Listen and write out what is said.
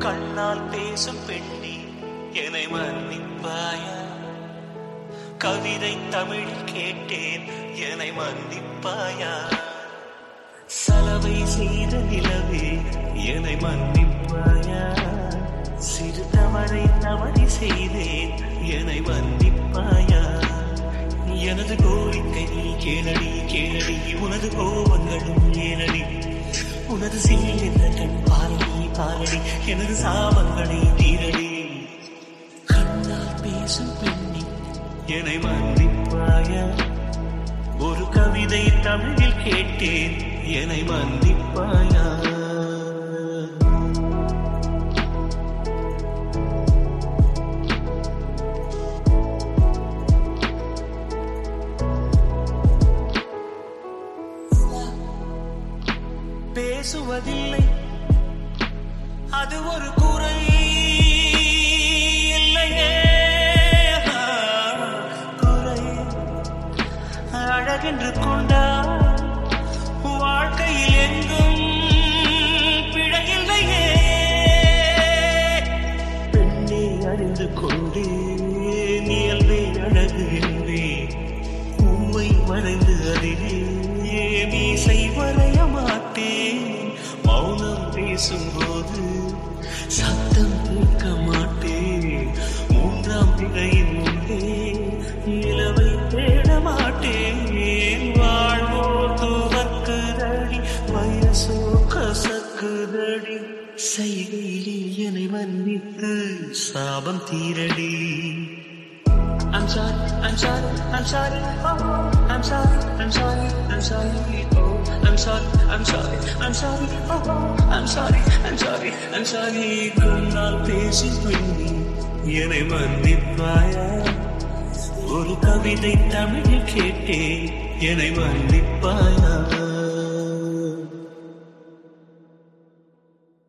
கண்ணால் பேசும் பெண்ணி என்னை மன்னிப்பாயா கவிதை தமிழில் கேட்டேன் என்னை மன்னிப்பாயா சலவை செய்த நிலவே என்னை மன்னிப்பாயா சிறு தவறை தவறி செய்தேன் என்னை மன்னிப்பாயா எனது கோரிக்கை நீ கேளடி கேளடி உனது கோபங்களும் ஏனடி உனது சில்லிந்த கண் பாலடி பாலடி எனது சாபங்களை தீரடி கண்ணால் பேசும் பெண்ணி என்னை மன்னிப்பாயா ஒரு கவிதை தமிழில் கேட்டேன் என்னை மன்னிப்பாயா பேசுவதில்லை அது ஒரு குறை இல்லையே குறை அழகென்று கொண்டால் வாழ்க்கையில் எங்கும் பிழையில்லையே பெண்ணை அறிந்து கொண்டே இயல்பே அழகு என்றே உம்மை மறைந்து அதிலே மீசை வரைய மாட்டேன் மௌனம் பேசும்போது சத்தம் கேட்க மாட்டேன் மூன்றாம் பிழையின் முன்பே நிலவை தேட மாட்டேன் வாழ்வோ துவக்குதடி வயசோ கசக்குதடி செய்கையிலே என்னை மன்னித்து சாபம் தீரடி I'm sorry, I'm sorry, I'm sorry, oh, I'm sorry, I'm sorry, I'm sorry, oh, I'm sorry, I'm sorry, I'm sorry, oh, I'm sorry, I'm sorry, I'm sorry, கண்ணால் பேசி பெண்ணி என்னை மன்னிப்பாயா ஒரு கவிதை தமிழில் கேட்டே என்னை மன்னிப்பாயா